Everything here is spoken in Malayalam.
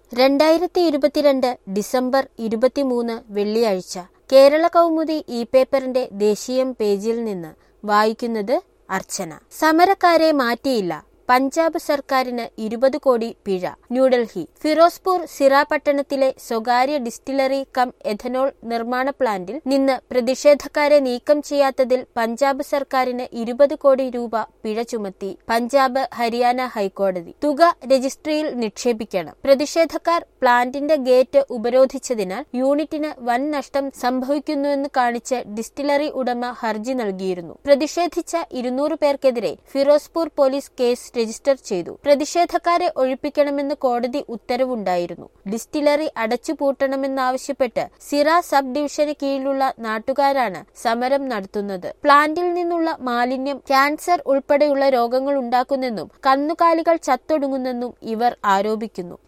രണ്ടായിരത്തി ഇരുപത്തിരണ്ട് ഡിസംബർ ഇരുപത്തിമൂന്ന് വെള്ളിയാഴ്ച കേരള കൗമുദി ഇ പേപ്പറിന്റെ ദേശീയം പേജിൽ നിന്ന് വായിക്കുന്നത് അർച്ചന സമരക്കാരെ മാറ്റിയില്ല പഞ്ചാബ് സർക്കാരിന് ഇരുപത് കോടി പിഴ ന്യൂഡൽഹി ഫിറോസ്പൂർ സിറ പട്ടണത്തിലെ സ്വകാര്യ ഡിസ്റ്റിലറി കം എഥനോൾ നിർമ്മാണ പ്ലാന്റിൽ നിന്ന് പ്രതിഷേധക്കാരെ നീക്കം ചെയ്യാത്തതിൽ പഞ്ചാബ് സർക്കാരിന് ഇരുപത് കോടി രൂപ പിഴ ചുമത്തി പഞ്ചാബ് ഹരിയാന ഹൈക്കോടതി തുക രജിസ്ട്രിയിൽ നിക്ഷേപിക്കണം പ്രതിഷേധക്കാർ പ്ലാന്റിന്റെ ഗേറ്റ് ഉപരോധിച്ചതിനാൽ യൂണിറ്റിന് വൻ നഷ്ടം സംഭവിക്കുന്നുവെന്ന് കാണിച്ച് ഡിസ്റ്റിലറി ഉടമ ഹർജി നൽകിയിരുന്നു പ്രതിഷേധിച്ച ഇരുന്നൂറ് പേർക്കെതിരെ ഫിറോസ്പൂർ പോലീസ് കേസ് രജിസ്റ്റർ ചെയ്തു പ്രതിഷേധക്കാരെ ഒഴിപ്പിക്കണമെന്ന് കോടതി ഉത്തരവുണ്ടായിരുന്നു ഡിസ്റ്റിലറി അടച്ചുപൂട്ടണമെന്നാവശ്യപ്പെട്ട് സിറ സബ് ഡിവിഷന് കീഴിലുള്ള നാട്ടുകാരാണ് സമരം നടത്തുന്നത് പ്ലാന്റിൽ നിന്നുള്ള മാലിന്യം ക്യാൻസർ ഉൾപ്പെടെയുള്ള രോഗങ്ങൾ ഉണ്ടാക്കുന്നെന്നും കന്നുകാലികൾ ചത്തൊടുങ്ങുന്നെന്നും ഇവർ ആരോപിക്കുന്നു